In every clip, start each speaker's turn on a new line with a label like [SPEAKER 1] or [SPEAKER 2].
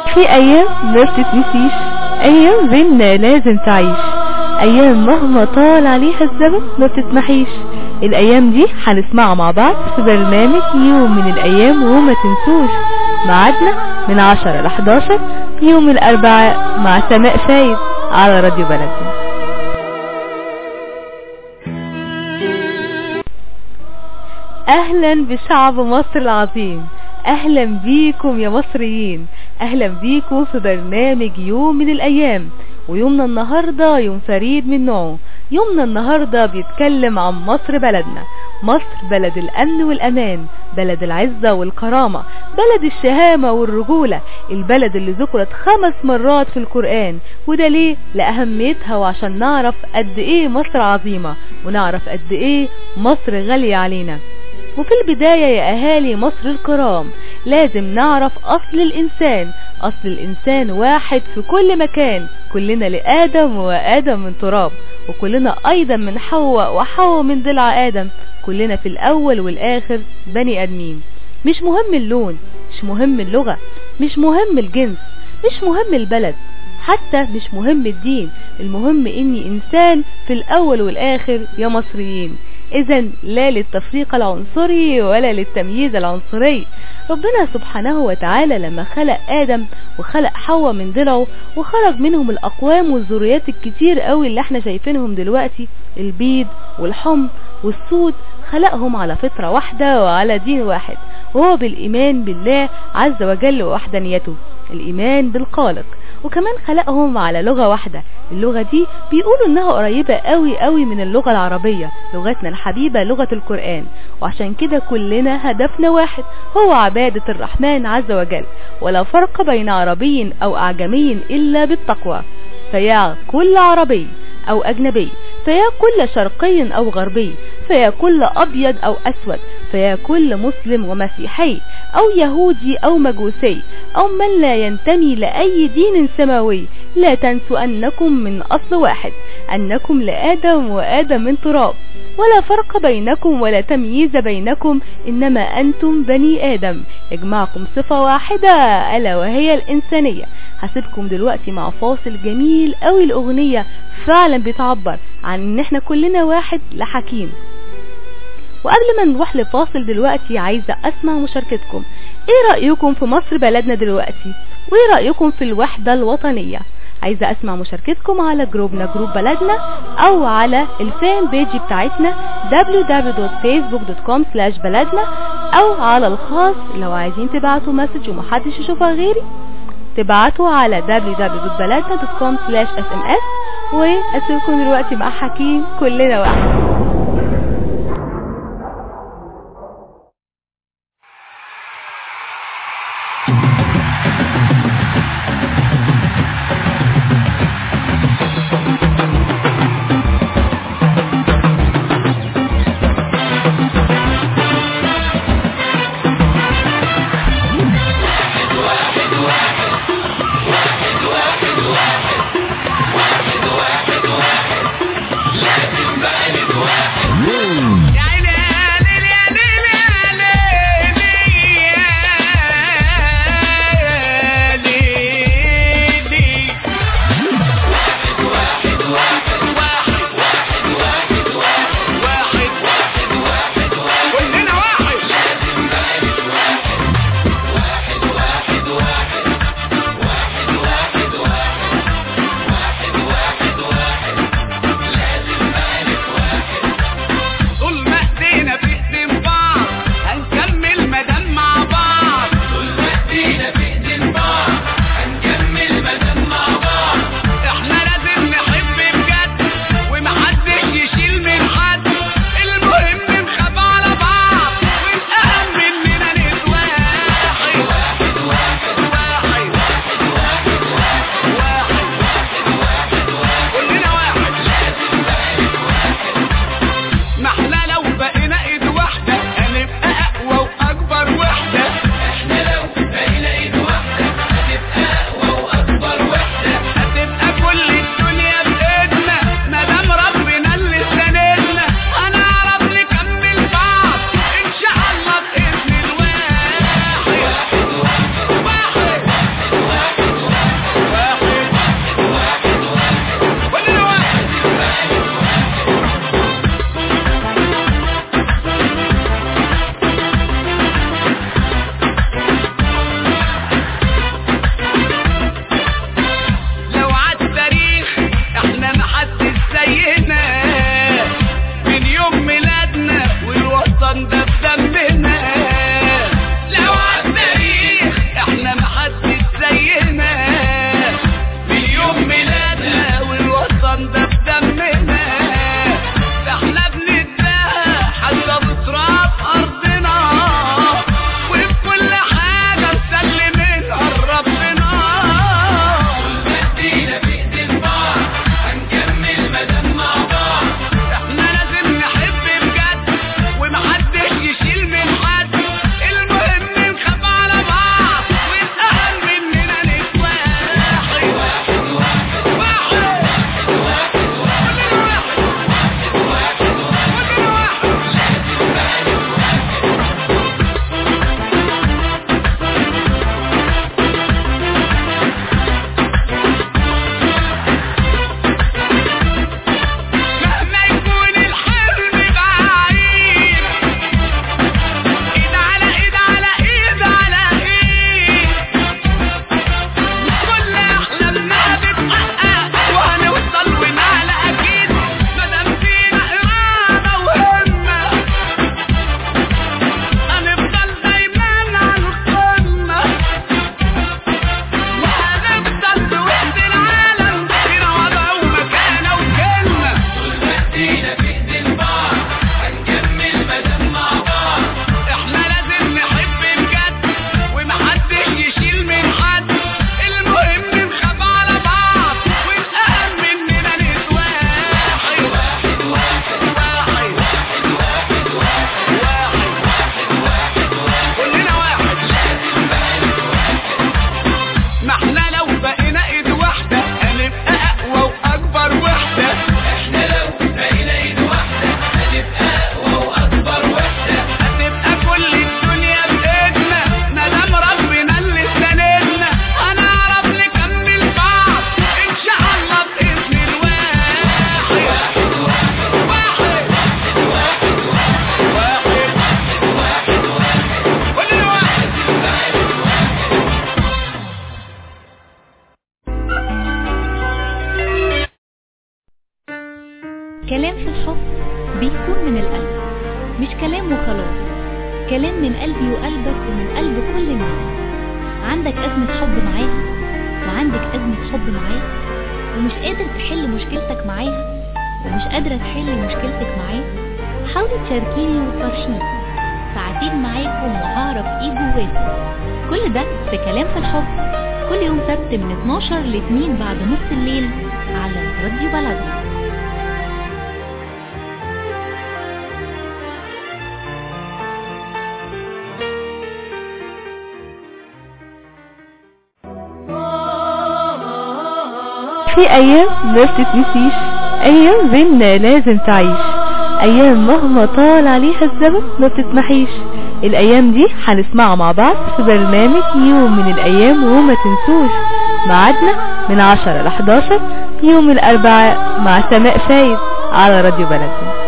[SPEAKER 1] في ايام ما بتتنسيش ايام بينا لازم تعيش ايام مهما طال عليها الزمن ما بتسمحيش الايام دي هنسمعها مع بعض في برنامج يوم من الايام وما تنسوش ميعادنا من 10 ل 11 يوم الاربعاء مع سماء فايد على راديو بلدنا اهلا بشعب مصر العظيم اهلا بيكم يا مصريين اهلا بيكم في برنامج يوم من الايام ويومنا النهاردة يوم فريد من نوعه يومنا النهاردة بيتكلم عن مصر بلدنا مصر بلد الامن والامان بلد العزة والكرامة بلد الشهامة والرجولة البلد اللي ذكرت خمس مرات في القرآن وده ليه لأهميتها وعشان نعرف قد ايه مصر عظيمة ونعرف قد ايه مصر غالية علينا وفي البداية يا أهالي مصر الكرام لازم نعرف أصل الإنسان أصل الإنسان واحد في كل مكان كلنا لآدم وآدم من تراب وكلنا أيضا من حواء وحواء من ضلع آدم كلنا في الأول والآخر بني آدمين مش مهم اللون مش مهم اللغة مش مهم الجنس مش مهم البلد حتى مش مهم الدين المهم اني انسان في الاول والاخر يا مصريين اذا لا للتفريق العنصري ولا للتمييز العنصري ربنا سبحانه وتعالى لما خلق ادم وخلق حواء من ضلعه وخرج منهم الاقوام والذريات الكتير قوي اللي احنا شايفينهم دلوقتي البيض والحمر والسود خلقهم على فطرة واحدة وعلى دين واحد وهو بالايمان بالله عز وجل ووحدانيته الايمان بالخالق وكمان خلقهم على لغة واحدة اللغة دي بيقولوا انها قريبة قوي قوي من اللغة العربية لغتنا الحبيبة لغة القرآن وعشان كده كلنا هدفنا واحد هو عبادة الرحمن عز وجل ولا فرق بين عربي او اعجمي الا بالتقوى فيا كل عربي او اجنبي فيا كل شرقي او غربي فيا كل ابيض او اسود فيا كل مسلم ومسيحي او يهودي او مجوسي او من لا ينتمي لاي دين سماوي لا تنسوا انكم من اصل واحد انكم لادم وادم من تراب ولا فرق بينكم ولا تمييز بينكم انما انتم بني ادم يجمعكم صفة واحدة الا وهي الانسانية هسيبكم دلوقتي مع فاصل جميل قوي الاغنية فعلا بتعبر عن ان احنا كلنا واحد لحكيم وقبل ما نروح لفاصل دلوقتي عايزة اسمع مشاركتكم ايه رأيكم في مصر بلدنا دلوقتي وايه رأيكم في الوحدة الوطنية عايزة اسمع مشاركتكم على جروبنا جروب بلدنا او على الفان بيج بتاعتنا www.facebook.com بلدنا او على الخاص لو عايزين تبعتوا مسج ومحدش يشوفها غيري تبعتوا على www.بلدنا.com sms واسيبكم دلوقتي مع حكيم كلنا واحد
[SPEAKER 2] واحد واحد واحد لازم بلد كلام في الحب بيكون من القلب مش كلام وخلاص كلام من قلبي وقلبك ومن قلب كل الناس عندك أزمة حب معاها وعندك أزمة حب معاه ومش قادر تحل مشكلتك معاها ومش قادرة تحل مشكلتك معاه حاولي تشاركيني وتفرحيني ساعتين معاكم وهعرف ايه جواكم كل ده في كلام في الحب كل يوم سبت من 12 ل 2 بعد نص الليل على راديو بلدنا
[SPEAKER 1] في ايام ما بتتنسيش ايام بينا لازم تعيش ايام مهما طال عليها الزمن ما بتتمحيش الايام دي هنسمعها مع بعض في برنامج يوم من الايام وما تنسوش ميعادنا من 10 ل 11 يوم الاربعاء مع سماء فايد على راديو بلدنا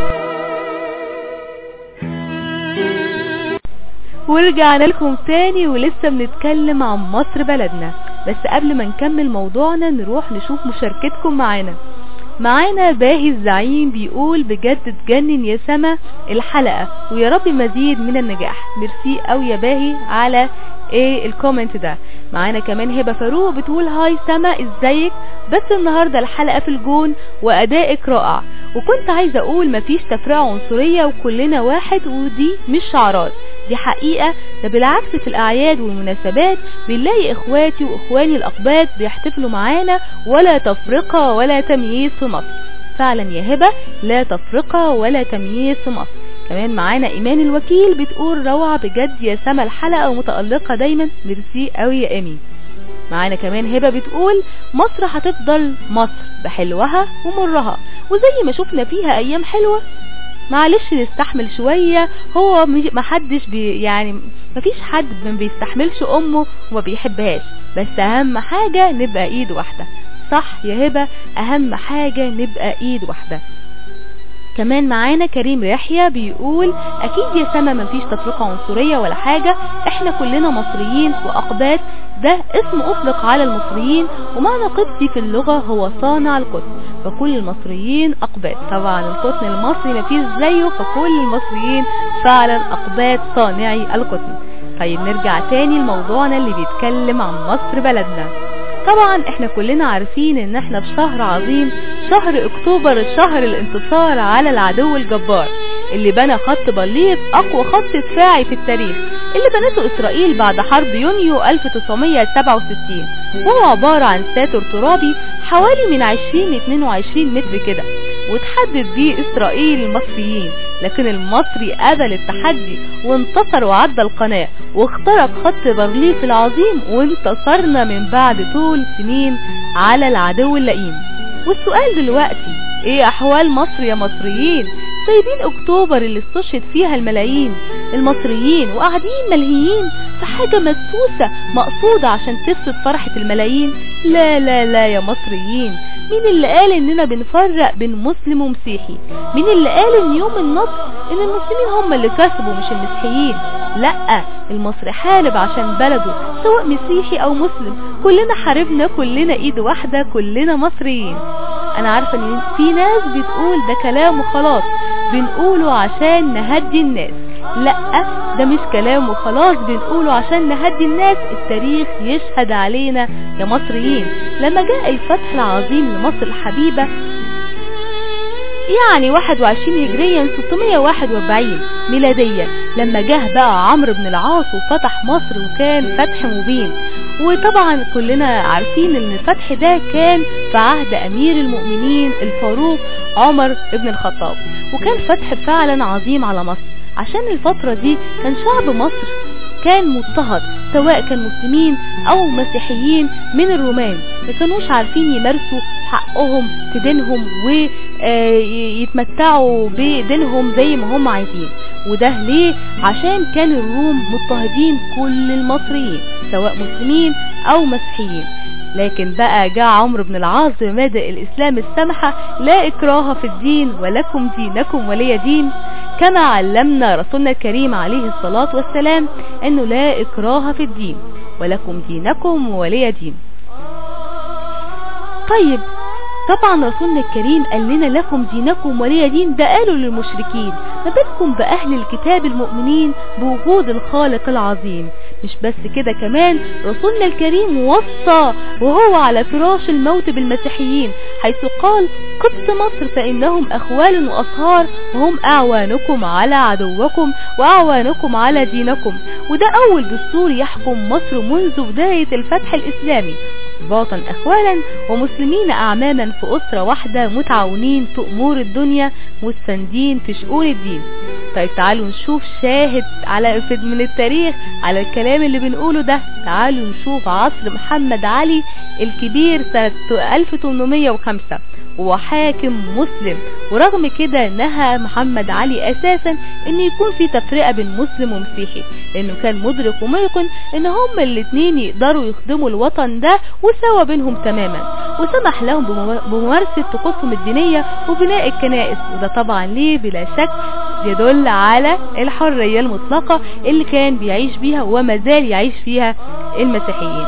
[SPEAKER 1] ورجعنا لكم تاني ولسه بنتكلم عن مصر بلدنا بس قبل ما نكمل موضوعنا نروح نشوف مشاركتكم معانا معانا باهي الزعيم بيقول بجد تجنن يا سما الحلقة ويا رب مزيد من النجاح ميرسي قوي يا باهي على ايه الكومنت ده معانا كمان هبة فاروق بتقول هاي سما ازيك بس النهاردة الحلقة في الجون وادائك رائع وكنت عايزة اقول مفيش تفرقة عنصرية وكلنا واحد ودي مش شعارات دي حقيقة ده بالعكس في الأعياد والمناسبات بنلاقي إخواتي وإخواني الأقباط بيحتفلوا معانا ولا تفرقة ولا تمييز في مصر فعلا يا هبة لا تفرقة ولا تمييز في مصر كمان معانا إيمان الوكيل بتقول روعة بجد يا سما الحلقة ومتألقة دايما ميرسي قوي يا إيمي معانا كمان هبة بتقول مصر هتفضل مصر بحلوها ومرها وزي ما شفنا فيها أيام حلوة معلش نستحمل شوية هو ما حدش بي يعني ما فيش حد ما بيستحملش امه وما بيحبهاش بس اهم حاجة نبقى ايد واحدة صح يا هبة اهم حاجة نبقى ايد واحدة كمان معانا كريم يحيى بيقول اكيد يا سما مفيش تفرقة عنصرية ولا حاجة احنا كلنا مصريين واقبات ده اسم اطلق على المصريين ومعنى قبطي في اللغة هو صانع القطن فكل المصريين اقبات طبعا القطن المصري مفيش زيه فكل المصريين فعلا اقبات صانعي القطن طيب نرجع تاني لموضوعنا اللي بيتكلم عن مصر بلدنا طبعا احنا كلنا عارفين ان احنا في شهر عظيم شهر اكتوبر شهر الانتصار على العدو الجبار اللي بنى خط بليط اقوى خط دفاعي في التاريخ اللي بنته اسرائيل بعد حرب يونيو 1967 وهو عبارة عن ساتر ترابي حوالي من 20 ل 22 متر كده وتحدد بيه اسرائيل المصريين لكن المصري قبل التحدي وانتصر وعدى القناة واخترق خط بارليف العظيم وانتصرنا من بعد طول سنين على العدو اللئيم والسؤال دلوقتي ايه احوال مصر يا مصريين سايبين اكتوبر اللي استشهد فيها الملايين المصريين وقاعدين ملهيين في حاجة مدسوسة مقصودة عشان تفسد فرحة الملايين لا لا لا يا مصريين مين اللي قال اننا بنفرق بين مسلم ومسيحي مين اللي قال ان يوم النصر ان المسلمين هم اللي كسبوا مش المسيحيين لا المصري حارب عشان بلده سواء مسيحي او مسلم كلنا حاربنا كلنا ايد واحدة كلنا مصريين انا عارفة ان في ناس بتقول ده كلام وخلاص بنقوله عشان نهدي الناس لا ده مش كلام وخلاص بنقوله عشان نهدي الناس التاريخ يشهد علينا يا مصريين لما جاء الفتح العظيم لمصر الحبيبة يعني 21 هجريا 641 ميلاديا لما جه بقى عمرو بن العاص وفتح مصر وكان فتح مبين وطبعا كلنا عارفين ان الفتح ده كان في عهد امير المؤمنين الفاروق عمر بن الخطاب وكان فتح فعلا عظيم على مصر عشان الفترة دي كان شعب مصر كان مضطهد سواء كان مسلمين او مسيحيين من الرومان ما كانوش عارفين يمارسوا حقهم في دينهم ويتمتعوا بدينهم زي ما هم عايزين وده ليه عشان كان الروم مضطهدين كل المصريين سواء مسلمين او مسيحيين لكن بقى جاء عمرو بن العاص بمبادئ الإسلام السمحة لا إكراه في الدين ولكم دينكم ولي دين كما علمنا رسولنا الكريم عليه الصلاة والسلام أنه لا إكراه في الدين ولكم دينكم ولي دين طيب طبعا رسولنا الكريم قال لنا لكم دينكم ولي دين ده قالوا للمشركين ما بالكم بأهل الكتاب المؤمنين بوجود الخالق العظيم مش بس كده كمان رسولنا الكريم وصى وهو على فراش الموت بالمسيحيين حيث قال قدس مصر فإنهم أخوال وأصهار وهم أعوانكم على عدوكم وأعوانكم على دينكم وده أول دستور يحكم مصر منذ بداية الفتح الإسلامي باطا أخوالا ومسلمين أعماما في أسرة واحدة متعاونين في أمور الدنيا مستندين في شؤون الدين طيب تعالوا نشوف شاهد على من التاريخ على الكلام اللي بنقوله ده تعالوا نشوف عصر محمد علي الكبير سنة 1805 هو حاكم مسلم ورغم كده نهى محمد علي اساسا ان يكون في تفرقة بين مسلم ومسيحي لانه كان مدرك وميقن ان هما الاتنين يقدروا يخدموا الوطن ده وسوا بينهم تماما وسمح لهم بممارسة طقوسهم الدينية وبناء الكنائس وده طبعا ليه بلا شك يدل على الحرية المطلقة اللي كان بيعيش بيها وما زال يعيش فيها المسيحيين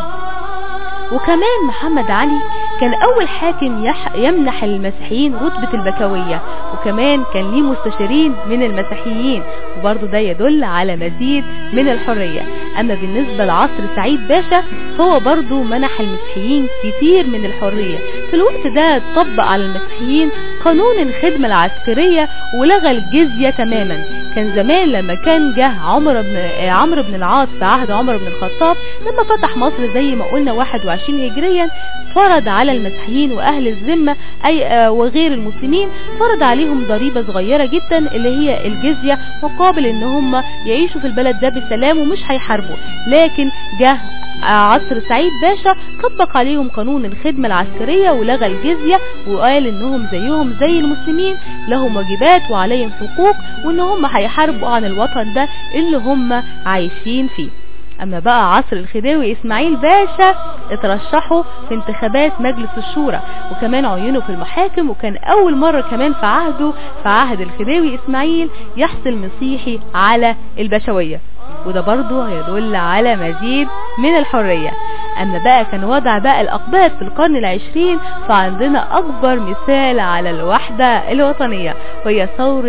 [SPEAKER 1] وكمان محمد علي كان أول حاكم يح يمنح المسيحيين رتبة البكوية وكمان كان ليه مستشارين من المسيحيين وبرضه ده يدل على مزيد من الحرية أما بالنسبة لعصر سعيد باشا هو برضه منح المسيحيين كتير من الحرية في الوقت ده طبق على المسيحيين قانون الخدمة العسكرية ولغى الجزية تماما كان زمان لما كان جه عمرو بن عمرو بن العاص في عهد عمر بن الخطاب لما فتح مصر زي ما قلنا 21 هجريا فرض على المسيحيين واهل الذمه اي آه وغير المسلمين فرض عليهم ضريبه صغيره جدا اللي هي الجزيه مقابل ان هم يعيشوا في البلد ده بسلام ومش هيحاربوا لكن جه عصر سعيد باشا طبق عليهم قانون الخدمة العسكرية ولغى الجزية وقال انهم زيهم زي المسلمين لهم واجبات وعليهم حقوق وان هم هيحاربوا عن الوطن ده اللي هم عايشين فيه اما بقى عصر الخديوي اسماعيل باشا اترشحوا في انتخابات مجلس الشورى وكمان عينوا في المحاكم وكان اول مرة كمان في عهده في عهد الخديوي اسماعيل يحصل مسيحي على البشوية وده برضه يدل على مزيد من الحرية اما بقى كان وضع بقى الاقباط في القرن العشرين فعندنا اكبر مثال على الوحدة الوطنية وهي ثورة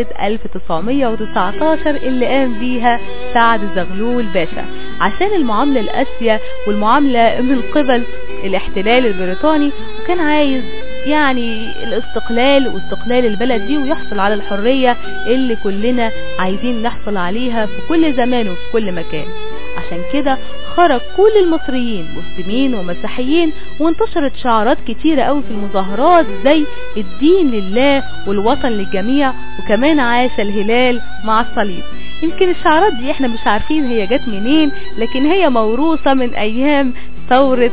[SPEAKER 1] 1919 اللي قام بيها سعد زغلول باشا عشان المعاملة القاسية والمعاملة من قبل الاحتلال البريطاني وكان عايز يعني الاستقلال واستقلال البلد دي ويحصل على الحرية اللي كلنا عايزين نحصل عليها في كل زمان وفي كل مكان عشان كده خرج كل المصريين مسلمين ومسيحيين وانتشرت شعارات كتيرة قوي في المظاهرات زي الدين لله والوطن للجميع وكمان عاش الهلال مع الصليب يمكن الشعارات دي احنا مش عارفين هي جت منين لكن هي موروثة من ايام ثورة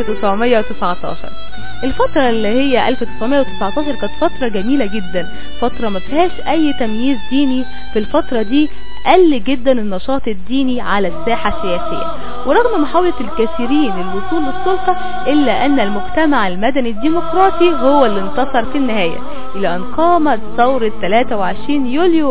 [SPEAKER 1] 1919 الفترة اللي هي 1919 كانت فترة جميلة جدا فترة ما فيهاش اي تمييز ديني في الفترة دي قل جدا النشاط الديني على الساحة السياسية ورغم محاولة الكثيرين للوصول للسلطة إلا أن المجتمع المدني الديمقراطي هو اللي انتصر في النهاية إلى أن قامت ثورة 23 يوليو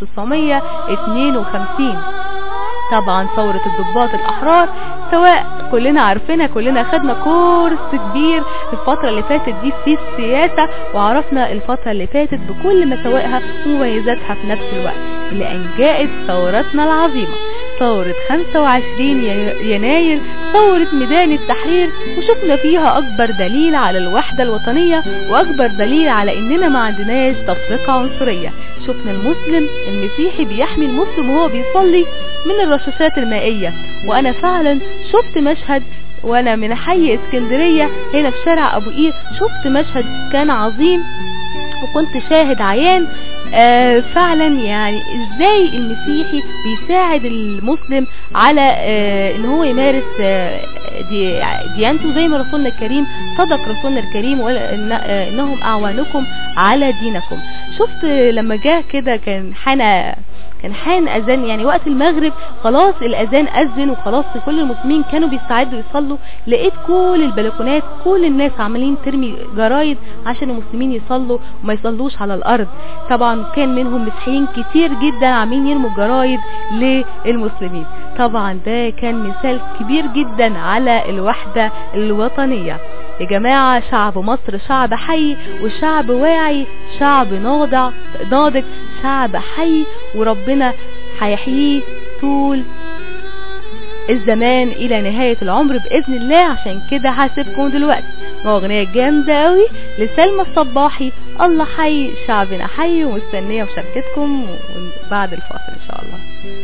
[SPEAKER 1] 1952 طبعا ثورة الضباط الأحرار سواء كلنا عارفينها كلنا خدنا كورس كبير في الفترة اللي فاتت دي في السياسة وعرفنا الفترة اللي فاتت بكل مساوئها ومميزاتها في نفس الوقت اللي أنجأت ثورتنا العظيمة ثورة 25 يناير ثورة ميدان التحرير وشفنا فيها أكبر دليل على الوحدة الوطنية وأكبر دليل على إننا ما عندناش تفرقة عنصرية شفنا المسلم المسيحي بيحمي المسلم وهو بيصلي من الرشاشات المائية وأنا فعلا شفت مشهد وانا من حي اسكندرية هنا في شارع ابو قير شفت مشهد كان عظيم وكنت شاهد عيان آه فعلا يعني ازاي المسيحي بيساعد المسلم على آه ان هو يمارس آه دي ديانته زي ما رسولنا الكريم صدق رسولنا الكريم إن انهم اعوانكم على دينكم شفت لما جه كده كان حان كان حان اذان يعني وقت المغرب خلاص الاذان اذن وخلاص كل المسلمين كانوا بيستعدوا يصلوا لقيت كل البلكونات كل الناس عمالين ترمي جرايد عشان المسلمين يصلوا وما يصلوش على الارض طبعا كان منهم مسيحيين كتير جدا عاملين يرموا جرايد للمسلمين طبعا ده كان مثال كبير جدا على الوحدة الوطنية يا جماعة شعب مصر شعب حي وشعب واعي شعب ناضع ناضج شعب حي وربنا هيحييه طول الزمان الى نهاية العمر باذن الله عشان كده هسيبكم دلوقتي مع اغنية جامدة قوي لسلمى الصباحي الله حي شعبنا حي ومستنية مشاركتكم بعد الفاصل ان شاء الله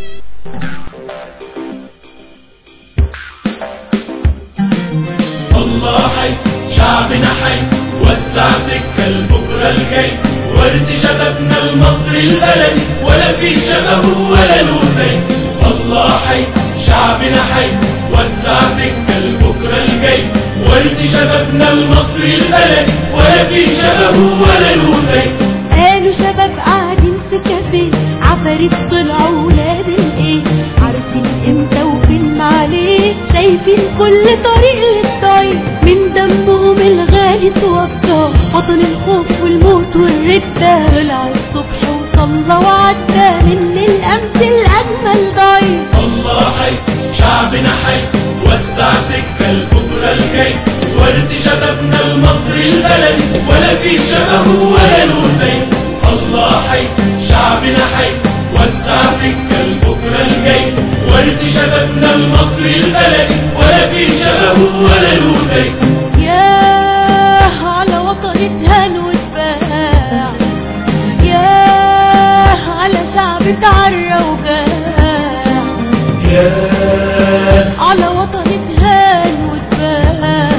[SPEAKER 3] الله حي شعبنا حي وسع سكة البكرة الجاي ورد شبابنا المصري البلدي ولا في شبهه ولا له زي الله حي شعبنا حي وسع سكة البكرة الجاي ورد شبابنا المصري البلدي ولا في شبهه ولا له زي
[SPEAKER 4] قالوا شباب قاعدين في كافيه عفاريت طلعوا ولاد الايه عارفين امتى وفين عليه شايفين كل طريق للطريق من دمهم الغالي توفى وطن الخوف والموت والردة طلع الصبح وصلى وعدى من الامس الاجمل ضيف
[SPEAKER 3] الله حي شعبنا حي وسع سكة البكرة الجاي ورد شبابنا المصري البلدي ولا في شبهه ولا له زي الله حي شعبنا حي وسع سكة البكرة الجاي ورد شبابنا المصري البلدي ولا في شبهه ولا له زي
[SPEAKER 4] ياه على وطن اتهان واتباع ياه على شعب اتعرى وجاع
[SPEAKER 3] يا
[SPEAKER 4] على وطن اتهان واتباع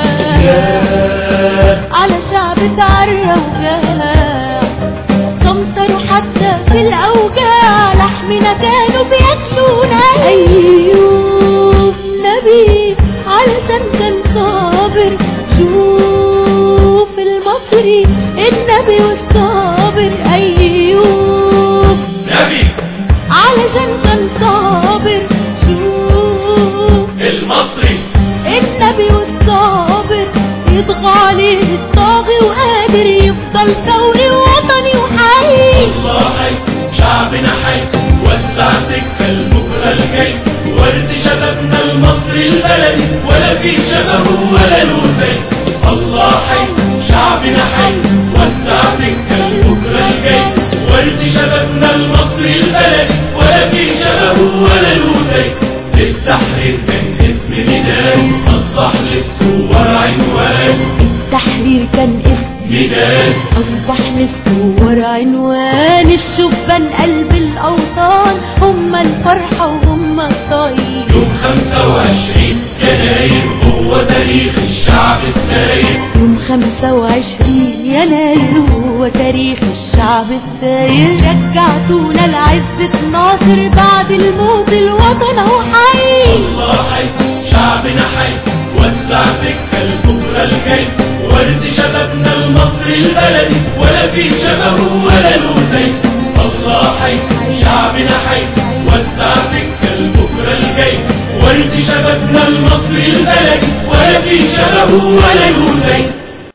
[SPEAKER 3] يا
[SPEAKER 4] على شعب اتعرى وجاع سمسروا حتى في الأوجاع لحمنا كانوا بياكلونا أيوب نبي علشان كان صابر شوف المصري النبي والصابر أيوب
[SPEAKER 3] نبي
[SPEAKER 4] علشان كان صابر شوف
[SPEAKER 3] المصري
[SPEAKER 4] النبي والصابر يطغى عليه الطاغي وقادر يفضل ثوري وطني وحي
[SPEAKER 3] الله حي شعبنا حي وسع سكة البكرة الجاي ورد شبابنا المصري البلدي ولا في شبهه ولا له زي الله حي شعبنا حي وسع سكة البكرة الجاي ورد شبابنا المصري البلدي ولا في شبهه ولا له زي التحرير كان اسم ميدان أصبح للثوار عنوان
[SPEAKER 4] التحرير كان اسم
[SPEAKER 3] ميدان
[SPEAKER 4] أصبح للثوار عنوان الشبان قلب الأوطان هم الفرحة وهم الطيب
[SPEAKER 3] يوم 25 يناير هو تاريخ الشعب الساير
[SPEAKER 4] يوم 25 يناير هو تاريخ الشعب الثاير رجعتونا لعزة ناصر بعد الموت الوطن اهو حي
[SPEAKER 3] الله حي شعبنا حي وسع سكة البكرة الجاي ورد شبابنا المصري البلدي ولا في شبهه ولا له زي الله حي شعبنا حي وسع سكة البكرة الجاي ورد شبابنا المصري البلدي ولا في شبهه ولا له زي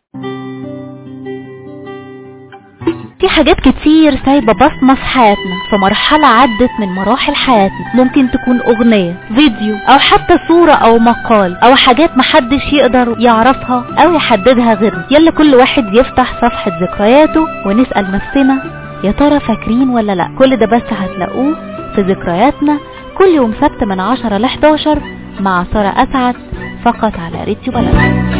[SPEAKER 2] في حاجات كتير سايبة بصمة في حياتنا في مرحلة عدت من مراحل حياتنا ممكن تكون اغنية فيديو او حتى صورة او مقال او حاجات محدش يقدر يعرفها او يحددها غيرنا يلا كل واحد يفتح صفحة ذكرياته ونسأل نفسنا يا ترى فاكرين ولا لا كل ده بس هتلاقوه في ذكرياتنا كل يوم سبت من 10 ل 11 مع سارة أسعد فقط على راديو بلد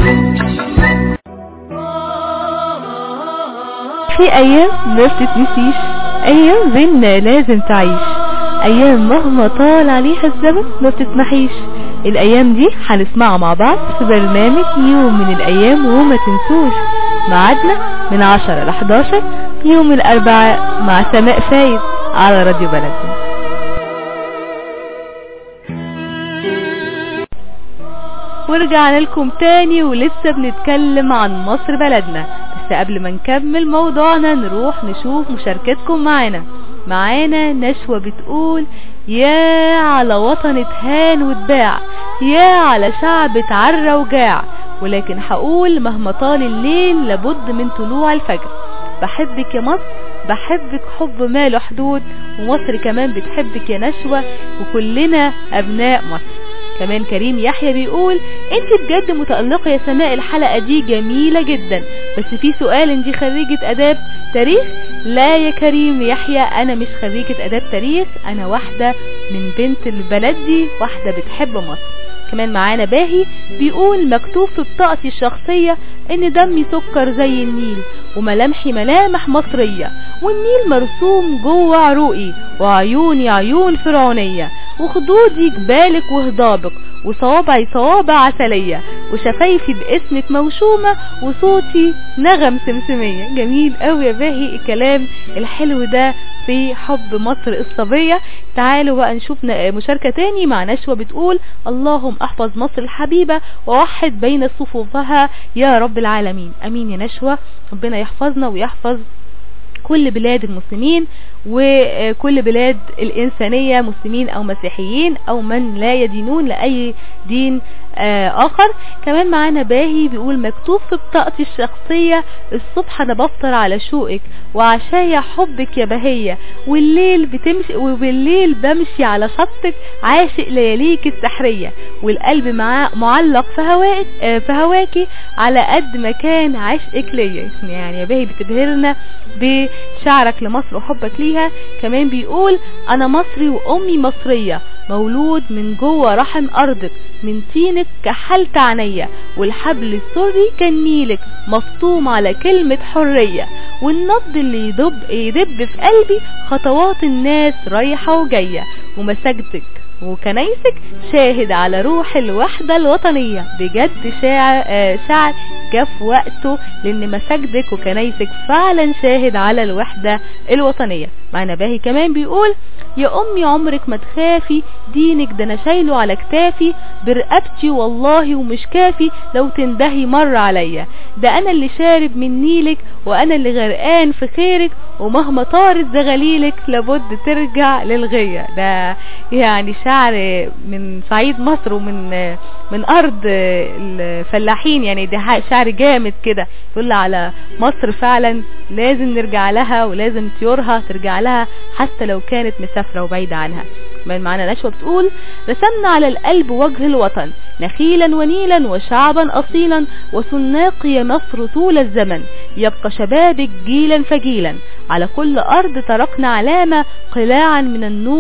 [SPEAKER 1] في ايام ما بتتنسيش ايام بينا لازم تعيش ايام مهما طال عليها الزمن ما بتتمحيش الايام دي هنسمعها مع بعض في برنامج يوم من الايام وما تنسوش ميعادنا من 10 ل 11 يوم الاربعاء مع سماء فايد على راديو بلدنا ورجعنا لكم تاني ولسه بنتكلم عن مصر بلدنا بس قبل ما نكمل موضوعنا نروح نشوف مشاركتكم معانا معانا نشوى بتقول يا على وطن اتهان واتباع يا على شعب اتعرى وجاع ولكن هقول مهما طال الليل لابد من طلوع الفجر بحبك يا مصر بحبك حب ما له حدود ومصر كمان بتحبك يا نشوى وكلنا ابناء مصر كمان كريم يحيى بيقول انت بجد متألقة يا سماء الحلقة دي جميلة جدا بس في سؤال انت خريجة اداب تاريخ لا يا كريم يحيى انا مش خريجة اداب تاريخ انا واحدة من بنت البلد دي واحدة بتحب مصر كمان معانا باهي بيقول مكتوب في بطاقتي الشخصية ان دمي سكر زي النيل وملامحي ملامح مصرية والنيل مرسوم جوه عروقي وعيوني عيون فرعونية وخدودي جبالك وهضابك وصوابعي صوابع عسلية وشفايفي باسمك موشومة وصوتي نغم سمسمية جميل قوي يا باهي الكلام الحلو ده في حب مصر الصبية تعالوا بقى نشوف مشاركة تاني مع نشوة بتقول اللهم احفظ مصر الحبيبة ووحد بين صفوفها يا رب العالمين امين يا نشوة ربنا يحفظنا ويحفظ كل بلاد المسلمين وكل بلاد الإنسانية مسلمين أو مسيحيين أو من لا يدينون لأي دين آخر كمان معانا باهي بيقول مكتوب في بطاقتي الشخصية الصبح أنا بفطر على شوقك وعشايا حبك يا بهية والليل بتمشي وبالليل بمشي على شطك عاشق لياليك السحرية والقلب مع معلق في هواك في هواكي على قد ما كان عشقك ليا يعني يا باهي بتبهرنا بشعرك لمصر وحبك ليها كمان بيقول أنا مصري وأمي مصرية مولود من جوه رحم أرضك من طينك كحلت عينيا والحبل السري كان نيلك مفطوم على كلمة حرية والنبض اللي يدب يدب في قلبي خطوات الناس رايحة وجاية ومساجدك وكنايسك شاهد على روح الوحدة الوطنية بجد شاعر, آه شعر جف وقته لان مساجدك وكنايسك فعلا شاهد على الوحدة الوطنية معنا باهي كمان بيقول يا امي عمرك ما تخافي دينك ده انا شايله على كتافي برقبتي والله ومش كافي لو تندهي مر عليا ده انا اللي شارب من نيلك وانا اللي غرقان في خيرك ومهما طارت زغاليلك لابد ترجع للغية ده يعني شعر من صعيد مصر ومن من ارض الفلاحين يعني ده شعر جامد كده يقول على مصر فعلا لازم نرجع لها ولازم طيورها ترجع لها حتى لو كانت مسافرة وبعيدة عنها من معنا نشوة بتقول رسمنا على القلب وجه الوطن نخيلا ونيلا وشعبا أصيلا وسناقي مصر طول الزمن يبقى شبابك جيلا فجيلا على كل أرض تركنا علامة قلاعا من النور